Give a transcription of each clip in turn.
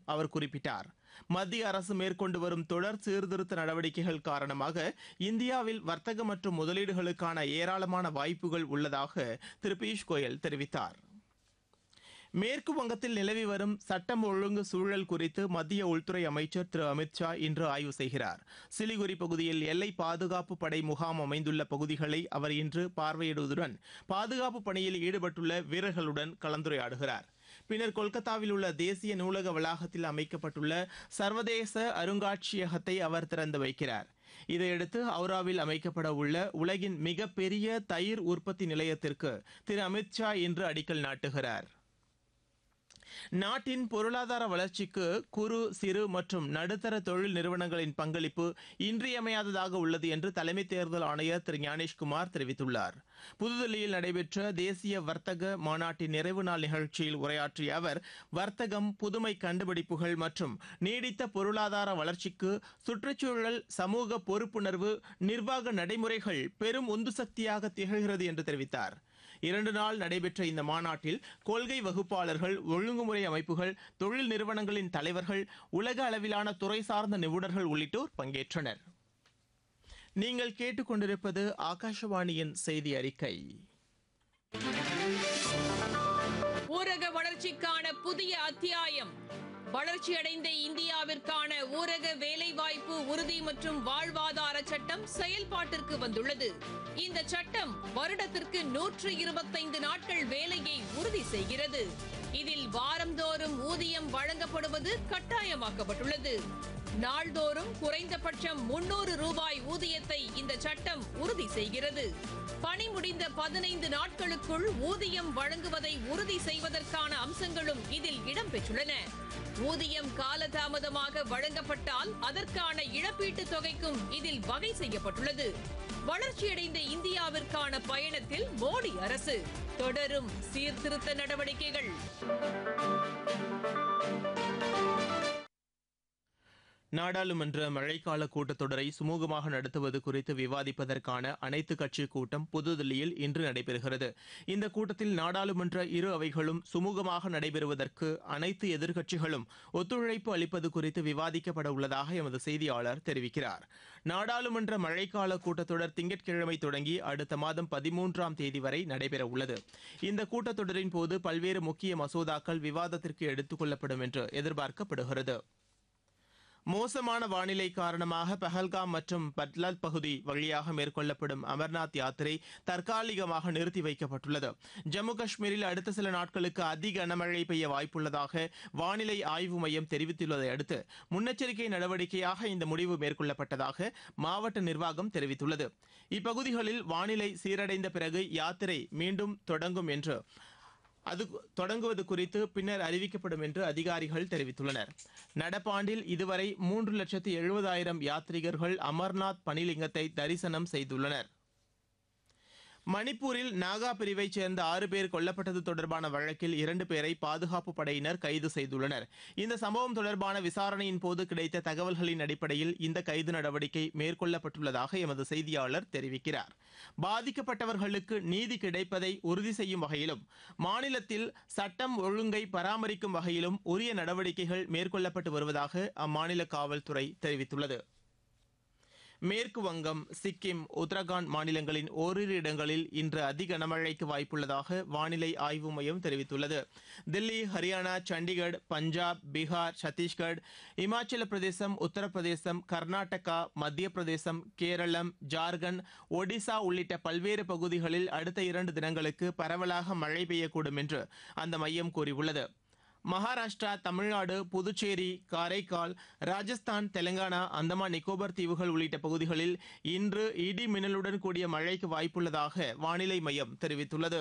அவர் குறிப்பிட்டார் மத்திய அரசு மேற்கொண்டு வரும் தொடர் சீர்திருத்த நடவடிக்கைகள் காரணமாக இந்தியாவில் வர்த்தக மற்றும் முதலீடுகளுக்கான ஏராளமான வாய்ப்புகள் உள்ளதாக திரு பியூஷ் கோயல் தெரிவித்தார் மேற்கு வங்கத்தில் நிலவி வரும் சட்டம் ஒழுங்கு சூழல் குறித்து மத்திய உள்துறை அமைச்சர் திரு அமித் ஷா இன்று ஆய்வு செய்கிறார் சிலிகுரி பகுதியில் எல்லை பாதுகாப்பு படை முகாம் அமைந்துள்ள பகுதிகளை அவர் இன்று பார்வையிடுவதுடன் பாதுகாப்பு பணியில் ஈடுபட்டுள்ள வீரர்களுடன் கலந்துரையாடுகிறார் பின்னர் கொல்கத்தாவில் உள்ள தேசிய நூலக வளாகத்தில் அமைக்கப்பட்டுள்ள சர்வதேச அருங்காட்சியகத்தை அவர் திறந்து வைக்கிறார் இதையடுத்து ஹவுராவில் அமைக்கப்பட உள்ள உலகின் மிகப்பெரிய தயிர் உற்பத்தி நிலையத்திற்கு திரு அமித் ஷா இன்று அடிக்கல் நாட்டுகிறார் நாட்டின் பொருளாதார வளர்ச்சிக்கு குறு சிறு மற்றும் நடுத்தர தொழில் நிறுவனங்களின் பங்களிப்பு இன்றியமையாததாக உள்ளது என்று தலைமை தேர்தல் ஆணையர் திரு ஞானேஷ்குமார் தெரிவித்துள்ளார் புதுதில்லியில் நடைபெற்ற தேசிய வர்த்தக மாநாட்டின் நிறைவு நாள் நிகழ்ச்சியில் உரையாற்றிய அவர் வர்த்தகம் புதுமை கண்டுபிடிப்புகள் மற்றும் நீடித்த பொருளாதார வளர்ச்சிக்கு சுற்றுச்சூழல் சமூக பொறுப்புணர்வு நிர்வாக நடைமுறைகள் பெரும் உந்து சக்தியாக திகழ்கிறது என்று தெரிவித்தார் இரண்டு நாள் நடைபெற்ற இந்த மாநாட்டில் கொள்கை வகுப்பாளர்கள் ஒழுங்குமுறை அமைப்புகள் தொழில் நிறுவனங்களின் தலைவர்கள் உலக அளவிலான துறை சார்ந்த நிபுணர்கள் உள்ளிட்டோர் பங்கேற்றனர் நீங்கள் கேட்டுக்கொண்டிருப்பது ஆகாஷவாணியின் செய்தி அறிக்கை ஊரக வளர்ச்சிக்கான புதிய அத்தியாயம் வளர்ச்சியடைந்த இந்தியாவிற்கான ஊரக வேலைவாய்ப்பு உறுதி மற்றும் வாழ்வாதார சட்டம் செயல்பாட்டிற்கு வந்துள்ளது இந்த சட்டம் வருடத்திற்கு நூற்று இருபத்தைந்து நாட்கள் வேலையை உறுதி செய்கிறது இதில் வாரந்தோறும் ஊதியம் வழங்கப்படுவது கட்டாயமாக்கப்பட்டுள்ளது நாள்தோறும் குறைந்தபட்சம் முன்னூறு ரூபாய் ஊதியத்தை இந்த சட்டம் உறுதி செய்கிறது பணி முடிந்த பதினைந்து நாட்களுக்குள் ஊதியம் வழங்குவதை உறுதி செய்வதற்கான அம்சங்களும் இதில் இடம்பெற்றுள்ளன ஊதியம் காலதாமதமாக வழங்கப்பட்டால் அதற்கான இழப்பீட்டுத் தொகைக்கும் இதில் வகை செய்யப்பட்டுள்ளது வளர்ச்சியடைந்த இந்தியாவிற்கான பயணத்தில் மோடி அரசு தொடரும் சீர்திருத்த நடவடிக்கைகள் நாடாளுமன்ற மழைக்கால கூட்டத்தொடரை சுமூகமாக நடத்துவது குறித்து விவாதிப்பதற்கான அனைத்து கட்சி கூட்டம் புதுதில்லியில் இன்று நடைபெறுகிறது இந்த கூட்டத்தில் நாடாளுமன்ற இரு அவைகளும் சுமூகமாக நடைபெறுவதற்கு அனைத்து எதிர்க்கட்சிகளும் ஒத்துழைப்பு அளிப்பது குறித்து விவாதிக்கப்பட உள்ளதாக எமது செய்தியாளர் தெரிவிக்கிறார் நாடாளுமன்ற மழைக்கால கூட்டத்தொடர் திங்கட்கிழமை தொடங்கி அடுத்த மாதம் பதிமூன்றாம் தேதி வரை நடைபெற உள்ளது இந்த கூட்டத்தொடரின் போது பல்வேறு முக்கிய மசோதாக்கள் விவாதத்திற்கு எடுத்துக் கொள்ளப்படும் என்று எதிர்பார்க்கப்படுகிறது மோசமான வானிலை காரணமாக பஹல்காம் மற்றும் பட்லால் பகுதி வழியாக மேற்கொள்ளப்படும் அமர்நாத் யாத்திரை தற்காலிகமாக நிறுத்தி வைக்கப்பட்டுள்ளது ஜம்மு காஷ்மீரில் அடுத்த சில நாட்களுக்கு அதி கனமழை பெய்ய வாய்ப்புள்ளதாக வானிலை ஆய்வு மையம் தெரிவித்துள்ளதை அடுத்து முன்னெச்சரிக்கை நடவடிக்கையாக இந்த முடிவு மேற்கொள்ளப்பட்டதாக மாவட்ட நிர்வாகம் தெரிவித்துள்ளது இப்பகுதிகளில் வானிலை சீரடைந்த பிறகு யாத்திரை மீண்டும் தொடங்கும் என்று அது தொடங்குவது குறித்து பின்னர் அறிவிக்கப்படும் என்று அதிகாரிகள் தெரிவித்துள்ளனர் நடப்பாண்டில் இதுவரை மூன்று லட்சத்து எழுபதாயிரம் யாத்ரீகர்கள் அமர்நாத் பனிலிங்கத்தை தரிசனம் செய்துள்ளனர் மணிப்பூரில் நாகா பிரிவைச் சேர்ந்த ஆறு பேர் கொல்லப்பட்டது தொடர்பான வழக்கில் இரண்டு பேரை பாதுகாப்பு படையினர் கைது செய்துள்ளனர் இந்த சம்பவம் தொடர்பான விசாரணையின் போது கிடைத்த தகவல்களின் அடிப்படையில் இந்த கைது நடவடிக்கை மேற்கொள்ளப்பட்டுள்ளதாக எமது செய்தியாளர் தெரிவிக்கிறார் பாதிக்கப்பட்டவர்களுக்கு நீதி கிடைப்பதை உறுதி செய்யும் வகையிலும் மாநிலத்தில் சட்டம் ஒழுங்கை பராமரிக்கும் வகையிலும் உரிய நடவடிக்கைகள் மேற்கொள்ளப்பட்டு வருவதாக அம்மாநில காவல்துறை தெரிவித்துள்ளது மேற்கு வங்கம் சிக்கிம் உத்தரகாண்ட் மாநிலங்களின் ஓரிரு இடங்களில் இன்று அதி கனமழைக்கு வாய்ப்புள்ளதாக வானிலை ஆய்வு மையம் தெரிவித்துள்ளது தில்லி ஹரியானா சண்டிகர் பஞ்சாப் பீகார் சத்தீஸ்கர் இமாச்சல பிரதேசம் உத்தரப்பிரதேசம் கர்நாடகா மத்திய பிரதேசம் கேரளம் ஜார்க்கண்ட் ஒடிசா உள்ளிட்ட பல்வேறு பகுதிகளில் அடுத்த இரண்டு தினங்களுக்கு பரவலாக மழை பெய்யக்கூடும் என்று அந்த மையம் கூறியுள்ளது மகாராஷ்டிரா தமிழ்நாடு புதுச்சேரி காரைக்கால் ராஜஸ்தான் தெலங்கானா அந்தமான் நிக்கோபார் தீவுகள் உள்ளிட்ட பகுதிகளில் இன்று இடி மின்னலுடன் கூடிய மழைக்கு வாய்ப்புள்ளதாக வானிலை மையம் தெரிவித்துள்ளது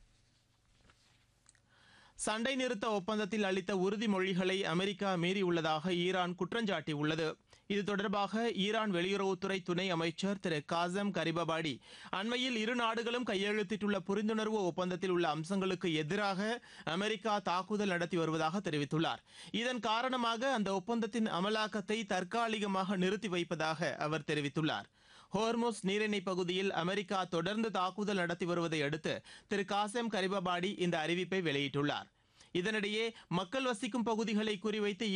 சண்டை நிறுத்த ஒப்பந்தத்தில் அளித்த உறுதிமொழிகளை அமெரிக்கா மீறியுள்ளதாக ஈரான் குற்றஞ்சாட்டியுள்ளது இது தொடர்பாக ஈரான் வெளியுறவுத்துறை துணை அமைச்சர் திரு காசம் கரிபபாடி அண்மையில் இரு நாடுகளும் கையெழுத்திட்டுள்ள புரிந்துணர்வு ஒப்பந்தத்தில் உள்ள அம்சங்களுக்கு எதிராக அமெரிக்கா தாக்குதல் நடத்தி வருவதாக தெரிவித்துள்ளார் இதன் காரணமாக அந்த ஒப்பந்தத்தின் அமலாக்கத்தை தற்காலிகமாக நிறுத்தி வைப்பதாக அவர் தெரிவித்துள்ளார் ஹோர்மோஸ் நீரிணை பகுதியில் அமெரிக்கா தொடர்ந்து தாக்குதல் நடத்தி வருவதை அடுத்து திரு காசம் கரிபபாடி இந்த அறிவிப்பை வெளியிட்டுள்ளார் இதனிடையே மக்கள் வசிக்கும் பகுதிகளை குறிவைத்து